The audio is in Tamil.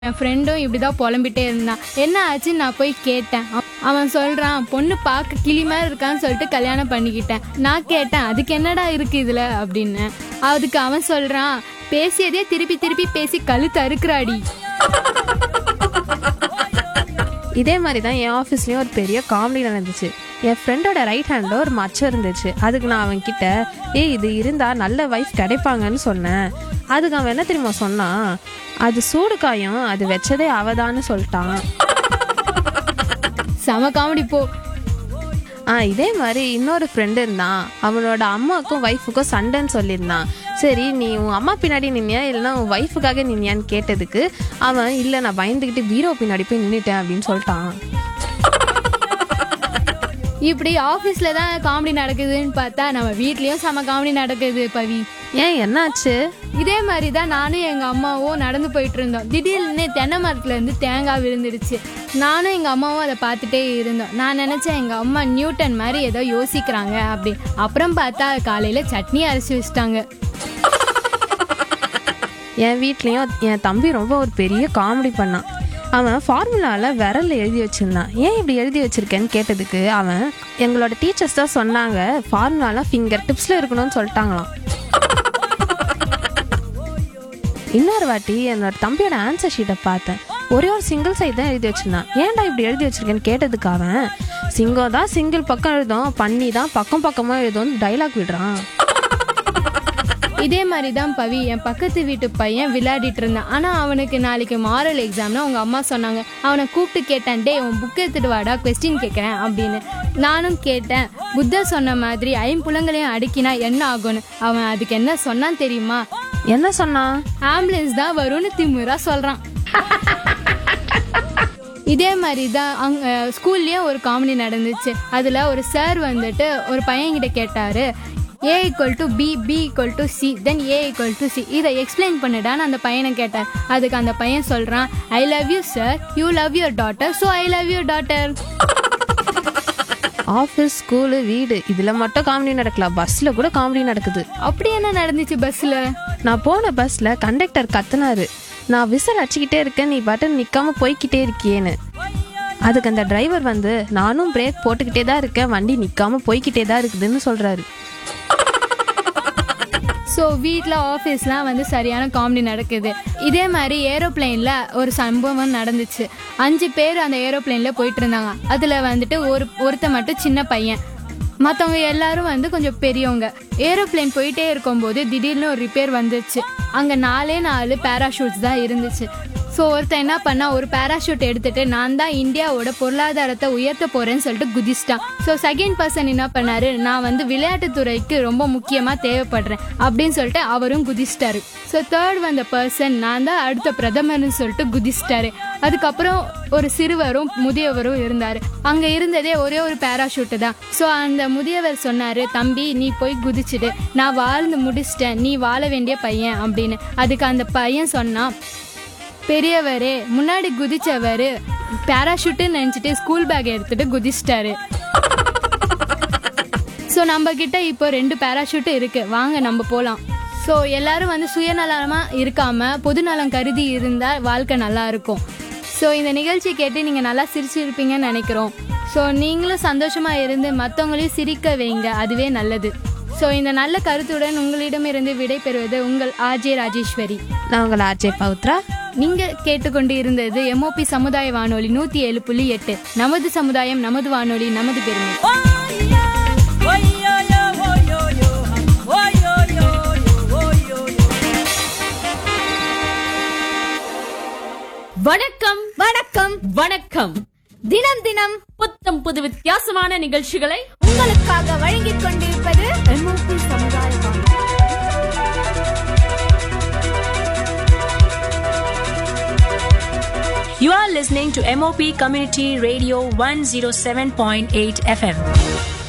என் ஃப்ரெண்டும் இப்படிதான் புலம்பிட்டே இருந்தான் என்ன ஆச்சுன்னு நான் போய் கேட்டேன் அவ- அவன் சொல்றான் பொண்ணு பார்க்க கிளி மாதிரி இருக்கான்னு சொல்லிட்டு கல்யாணம் பண்ணிக்கிட்டேன் நான் கேட்டேன் அதுக்கு என்னடா இருக்கு இதுல அப்படின்னு அதுக்கு அவன் சொல்றான் பேசியதே திருப்பி திருப்பி பேசி கழுத்து அறுக்குறாடி இதே மாதிரி தான் என் ஆஃபீஸ்லேயும் ஒரு பெரிய காமெடி நடந்துச்சு என் ஃப்ரெண்டோட ரைட் ஹேண்டில் ஒரு மச்சம் இருந்துச்சு அதுக்கு நான் அவன் கிட்ட ஏய் இது இருந்தால் நல்ல வைஃப் கிடைப்பாங்கன்னு சொன்னேன் அதுக்கு அவன் என்ன தெரியுமா சொன்னான் அது சூடு காயம் அது வச்சதே அவதான்னு சொல்லிட்டான் செம காமெடி போ ஆ இதே மாதிரி இன்னொரு ஃப்ரெண்டு இருந்தான் அவனோட அம்மாவுக்கும் ஒய்ஃபுக்கும் சண்டைன்னு சொல்லியிருந்தான் சரி நீ உன் அம்மா பின்னாடி நின்னியா இல்லைன்னா உன் ஒய்ஃபுக்காக நின்னியான்னு கேட்டதுக்கு அவன் இல்லை நான் பயந்துக்கிட்டு பீரோ பின்னாடி போய் நின்றுட்டேன் அப்படின்னு சொல்லிட்டான் இப்படி ஆஃபீஸில் தான் காமெடி நடக்குதுன்னு பார்த்தா நம்ம வீட்லேயும் செம காமெடி நடக்குது பவி ஏன் என்னாச்சு இதே மாதிரி தான் நானும் எங்கள் அம்மாவும் நடந்து போயிட்டு இருந்தோம் திடீர்னு தென்னை மரத்துல இருந்து தேங்காய் விழுந்துடுச்சு நானும் எங்கள் அம்மாவும் அதை பார்த்துட்டே இருந்தோம் நான் நினச்சேன் எங்கள் அம்மா நியூட்டன் மாதிரி ஏதோ யோசிக்கிறாங்க அப்படி அப்புறம் பார்த்தா காலையில் சட்னி அரைச்சி வச்சிட்டாங்க என் வீட்லேயும் என் தம்பி ரொம்ப ஒரு பெரிய காமெடி பண்ணான் அவன் ஃபார்முலாவில் விரல்ல எழுதி வச்சிருந்தான் ஏன் இப்படி எழுதி வச்சிருக்கேன்னு கேட்டதுக்கு அவன் எங்களோட டீச்சர்ஸ் தான் சொன்னாங்க ஃபார்முலாலாம் ஃபிங்கர் டிப்ஸில் இருக்கணும்னு சொல்லிட்டாங்களாம் இன்னொரு வாட்டி என்னோட தம்பியோட ஆன்சர் ஷீட்டை பார்த்தேன் ஒரே ஒரு சிங்கிள் சைடு தான் எழுதி வச்சிருந்தான் ஏன்டா இப்படி எழுதி வச்சிருக்கேன்னு கேட்டதுக்கு அவன் சிங்கம் தான் சிங்கிள் பக்கம் எழுதும் பண்ணி தான் பக்கம் பக்கமாக எழுதும்னு டைலாக் விடுறான் இதே மாதிரி தான் பவி என் பக்கத்து வீட்டு பையன் விளையாடிட்டு இருந்தான் ஆனால் அவனுக்கு நாளைக்கு மாரல் எக்ஸாம்னு அவங்க அம்மா சொன்னாங்க அவனை கூப்பிட்டு கேட்டேன் டே உன் புக் எடுத்துட்டு வாடா கொஸ்டின் கேட்குறேன் அப்படின்னு நானும் கேட்டேன் புத்தர் சொன்ன மாதிரி ஐம்புலங்களையும் அடுக்கினா என்ன ஆகும்னு அவன் அதுக்கு என்ன சொன்னான் தெரியுமா என்ன சொன்னான் ஆம்புலன்ஸ் தான் வரும்னு திமுறா சொல்றான் இதே மாதிரி தான் அங்க ஸ்கூல்லேயும் ஒரு காமெடி நடந்துச்சு அதில் ஒரு சார் வந்துட்டு ஒரு பையன்கிட்ட கேட்டாரு A equal to B B equal to C then A equal to C இதை எக்ஸ்பிளைன் பண்ணுடான்னு அந்த பையனை கேட்டார் அதுக்கு அந்த பையன் சொல்கிறான் I love you sir you love your daughter so I love your daughter office school வீடு இதில் மட்டும் காமெடி நடக்கல பஸ்ஸில் கூட காமெடி நடக்குது அப்படி என்ன நடந்துச்சு பஸ்ஸில் நான் போன பஸ்ஸில் கண்டக்டர் கத்துனாரு நான் விசில் அடிச்சுக்கிட்டே இருக்கேன் நீ பாட்டு நிற்காம போய்க்கிட்டே இருக்கியேன்னு அதுக்கு அந்த டிரைவர் வந்து நானும் பிரேக் போட்டுக்கிட்டே தான் இருக்கேன் வண்டி நிற்காம போய்க்கிட்டே தான் இருக்குதுன்னு சொல்கிறாரு ஸோ வீட்டில் ஆஃபீஸ்லாம் வந்து சரியான காமெடி நடக்குது இதே மாதிரி ஏரோப்ளேனில் ஒரு சம்பவம் நடந்துச்சு அஞ்சு பேர் அந்த ஏரோப்ளேனில் போயிட்டு இருந்தாங்க அதில் வந்துட்டு ஒரு ஒருத்த மட்டும் சின்ன பையன் மற்றவங்க எல்லாரும் வந்து கொஞ்சம் பெரியவங்க ஏரோப்ளேன் போயிட்டே இருக்கும்போது திடீர்னு ஒரு ரிப்பேர் வந்துச்சு அங்கே நாலே நாலு பேராஷூட்ஸ் தான் இருந்துச்சு ஸோ ஒருத்தன் என்ன பண்ணா ஒரு பேராஷூட் எடுத்துட்டு நான் தான் இந்தியாவோட பொருளாதாரத்தை உயர்த்த போறேன்னு சொல்லிட்டு குதிச்சிட்டான் ஸோ செகண்ட் பர்சன் என்ன பண்ணாரு நான் வந்து விளையாட்டுத்துறைக்கு ரொம்ப முக்கியமா தேவைப்படுறேன் அப்படின்னு சொல்லிட்டு அவரும் குதிச்சிட்டாரு ஸோ தேர்ட் வந்த பர்சன் நான் தான் அடுத்த பிரதமர்னு சொல்லிட்டு குதிச்சிட்டாரு அதுக்கப்புறம் ஒரு சிறுவரும் முதியவரும் இருந்தாரு அங்க இருந்ததே ஒரே ஒரு பேராஷூட்டு தான் ஸோ அந்த முதியவர் சொன்னாரு தம்பி நீ போய் குதிச்சுடு நான் வாழ்ந்து முடிச்சிட்டேன் நீ வாழ வேண்டிய பையன் அப்படின்னு அதுக்கு அந்த பையன் சொன்னான் பெரியவரே முன்னாடி குதிச்சவரு பேராஷூட்டுன்னு நினச்சிட்டு ஸ்கூல் பேக் எடுத்துட்டு குதிச்சிட்டாரு ஸோ நம்ம கிட்ட இப்போ ரெண்டு பேராஷூட்டு இருக்கு வாங்க நம்ம போகலாம் ஸோ எல்லாரும் வந்து சுயநலமா இருக்காம பொதுநலம் கருதி இருந்தால் வாழ்க்கை நல்லா இருக்கும் ஸோ இந்த நிகழ்ச்சி கேட்டு நீங்கள் நல்லா சிரிச்சிருப்பீங்கன்னு நினைக்கிறோம் ஸோ நீங்களும் சந்தோஷமா இருந்து மற்றவங்களையும் சிரிக்க வைங்க அதுவே நல்லது ஸோ இந்த நல்ல கருத்துடன் உங்களிடமிருந்து விடை பெறுவது உங்கள் ஆர்ஜே ராஜேஸ்வரி நான் உங்களை ஆர்ஜே பவுத்ரா நீங்க கேட்டுக்கொண்டு இருந்தது எம்ஓபி சமுதாய வானொலி நூத்தி ஏழு புள்ளி எட்டு நமது சமுதாயம் நமது வானொலி நமது பெருமை வணக்கம் வணக்கம் வணக்கம் தினம் தினம் புத்தம் புது வித்தியாசமான நிகழ்ச்சிகளை உங்களுக்காக வழங்கிக் கொண்டிருப்பது எம்ஓபி சமுதாய வானொலி You are listening to MOP Community Radio 107.8 FM.